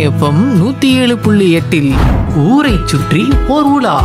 FM நூத்தி ஏழு புள்ளி எட்டில் ஊரை சுற்றி ஓர் உலா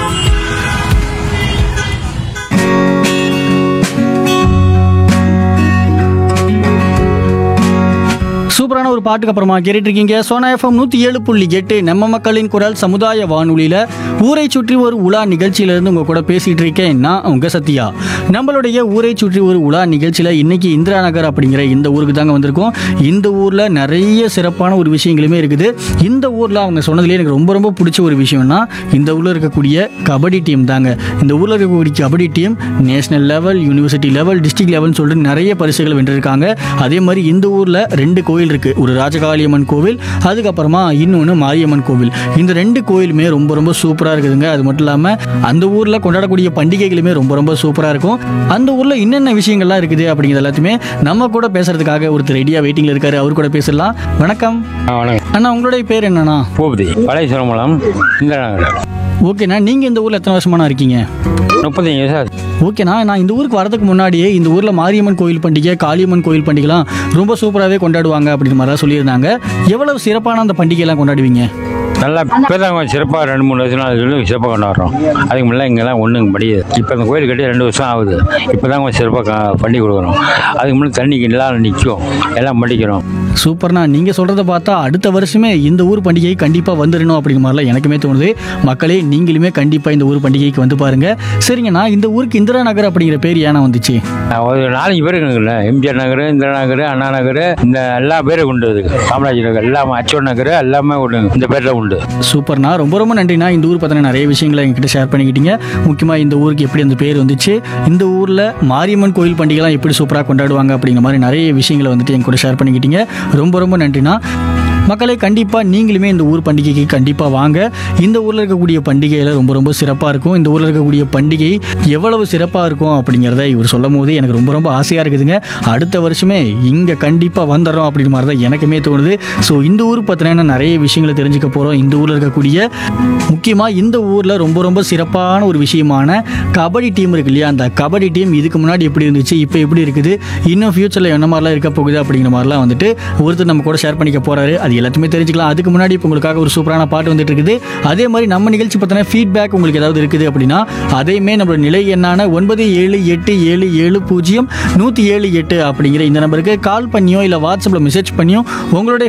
சூப்பரான ஒரு பாட்டுக்கு அப்புறமா கேட்டுட்டு இருக்கீங்க சோனா எஃப்எம் நூற்றி ஏழு புள்ளி எட்டு நம்ம மக்களின் குரல் சமுதாய வானொலியில் ஊரை சுற்றி ஒரு உலா நிகழ்ச்சியிலேருந்து உங்கள் கூட பேசிகிட்டு இருக்கேன் நான் உங்கள் சத்யா நம்மளுடைய ஊரை சுற்றி ஒரு உலா நிகழ்ச்சியில் இன்னைக்கு இந்திரா நகர் அப்படிங்கிற இந்த ஊருக்கு தாங்க வந்திருக்கோம் இந்த ஊரில் நிறைய சிறப்பான ஒரு விஷயங்களுமே இருக்குது இந்த ஊரில் அவங்க சொன்னதுலேயே எனக்கு ரொம்ப ரொம்ப பிடிச்ச ஒரு விஷயம்னா இந்த ஊரில் இருக்கக்கூடிய கபடி டீம் தாங்க இந்த ஊரில் இருக்கக்கூடிய kabaddi team national level university level district லெவல்னு சொல்லிட்டு நிறைய பரிசுகள் வென்றிருக்காங்க அதே மாதிரி இந்த ஊரில் ரெண்டு கோயில் இருக்குது ஒரு ராஜகாளியம்மன் கோவில் அதுக்கப்புறமா இன்னொன்று மாரியம்மன் கோவில் இந்த ரெண்டு கோயிலுமே ரொம்ப ரொம்ப சூப்பராக இருக்குதுங்க அது மட்டும் இல்லாமல் அந்த ஊரில் கொண்டாடக்கூடிய பண்டிகைகளுமே ரொம்ப ரொம்ப சூப்பராக இருக்கும் அந்த ஊரில் என்னென்ன விஷயங்கள்லாம் இருக்குது அப்படிங்கிறது எல்லாத்தையுமே நம்ம கூட பேசுறதுக்காக ஒருத்தர் ரெடியாக வெயிட்டிங்கில் இருக்காரு அவர் கூட பேசலாம் வணக்கம் ஆ, வணக்கம் அண்ணா உங்களுடைய பேர் என்னண்ணா பூபதி பழைய சுரமலம் இந்திரா நகர் ஓகேண்ணா நீங்கள் இந்த ஊரில் எத்தனை வருஷமாண்ணா இருக்கீங்க முப்பத்தஞ்சு வருஷம் ஆச்சு. ஓகேண்ணா நான் இந்த ஊருக்கு வரதுக்கு முன்னாடியே இந்த ஊரில் மாரியம்மன் கோயில் பண்டிகை காளியம்மன் கோயில் பண்டிகைலாம் ரொம்ப சூப்பராகவே கொண்டாடுவாங்க அப்படின்ற மாதிரிலாம் சொல்லியிருந்தாங்க எவ்வளவு சிறப்பான அந்த பண்டிகைலாம் கொண்டாடுவீங்க நல்லா இப்போ தான் கொஞ்சம் சிறப்பாக ரெண்டு மூணு வருஷம் நாலு வருஷம் சிறப்பாக கொண்டாடுறோம் அதுக்கு முன்னே இங்கெல்லாம் ஒன்றும் படியாது இப்போ அந்த கோயில் கட்டி ரெண்டு வருஷம் ஆகுது இப்போ தான் கொஞ்சம் சிறப்பாக பண்ணி கொடுக்குறோம் அதுக்கு முன்னே தண்ணிக்கு எல்லாம் நிற்கும் எல்லாம் படிக்கிறோம் சூப்பர்ண்ணா நீங்கள் சொல்கிறத பார்த்தா அடுத்த வருஷமே இந்த ஊர் பண்டிகை கண்டிப்பாக வந்துடணும் அப்படிங்கிற மாதிரிலாம் எனக்குமே தோணுது மக்களே நீங்களுமே கண்டிப்பாக இந்த ஊர் பண்டிகைக்கு வந்து பாருங்க சரிங்கண்ணா இந்த ஊருக்கு இந்திரா நகர் அப்படிங்கிற பேர் ஏன்னா வந்துச்சு நான் ஒரு நாலஞ்சு பேர் இருக்குங்கள எம்ஜிஆர் நகர் இந்திரா நகர் அண்ணா நகர் இந்த எல்லா பேரும் உண்டு இதுக்கு காமராஜ் நகர் எல்லாமே அச்சோன் நகர் எல்லாமே உண்டு இந்த பேரில் உண்டு சூப்பர்ண்ணா ரொம்ப ரொம்ப நன்றிண்ணா இந்த ஊர் பற்றின நிறைய விஷயங்களை எங்ககிட்ட ஷேர் பண்ணிக்கிட்டீங்க முக்கியமாக இந்த ஊருக்கு எப்படி அந்த பேர் வந்துச்சு இந்த ஊரில் மாரியம்மன் கோயில் பண்டிகைலாம் எப்படி சூப்பராக கொண்டாடுவாங்க அப்படிங்கிற மாதிரி நிறைய விஷயங்களை வந்துட்டு எங்க கூட ஷேர் பண்ணிக்கிட்டீங்க ரொம்ப ரொம்ப நன்றிண்ணா மக்களே கண்டிப்பாக நீங்களுமே இந்த ஊர் பண்டிகைக்கு கண்டிப்பாக வாங்க இந்த ஊரில் இருக்கக்கூடிய பண்டிகையில் ரொம்ப ரொம்ப சிறப்பாக இருக்கும் இந்த ஊரில் இருக்கக்கூடிய பண்டிகை எவ்வளவு சிறப்பாக இருக்கும் அப்படிங்கிறத இவர் சொல்லும் போது எனக்கு ரொம்ப ரொம்ப ஆசையாக இருக்குதுங்க அடுத்த வருஷமே இங்கே கண்டிப்பாக வந்துடுறோம் அப்படிங்கிற மாதிரி தான் எனக்குமே தோணுது ஸோ இந்த ஊர் பற்றின நிறைய விஷயங்களை தெரிஞ்சுக்க போகிறோம் இந்த ஊரில் இருக்கக்கூடிய முக்கியமாக இந்த ஊரில் ரொம்ப ரொம்ப சிறப்பான ஒரு விஷயமான கபடி டீம் இருக்கு இல்லையா அந்த கபடி டீம் இதுக்கு முன்னாடி எப்படி இருந்துச்சு இப்போ எப்படி இருக்குது இன்னும் ஃபியூச்சரில் என்ன மாதிரிலாம் இருக்க போகுது அப்படிங்கிற மாதிரிலாம் வந்துட்டு ஒருத்தர் நம்ம கூட ஷேர் பண்ணிக்க போகிறாரு அது எல்லாத்தையுமே தெரிஞ்சுக்கலாம் அதுக்கு முன்னாடி இப்போ உங்களுக்காக ஒரு சூப்பரான பாட்டு வந்துட்டு இருக்குது அதே மாதிரி நம்ம நிகழ்ச்சி பற்றின ஃபீட்பேக் உங்களுக்கு ஏதாவது இருக்குது அப்படின்னா அதையுமே நம்மளோட நிலை எண்ணான ஒன்பது ஏழு எட்டு ஏழு ஏழு பூஜ்ஜியம் நூற்றி ஏழு எட்டு அப்படிங்கிற இந்த நம்பருக்கு கால் பண்ணியோ இல்லை வாட்ஸ்அப்பில் மெசேஜ் பண்ணியோ உங்களுடைய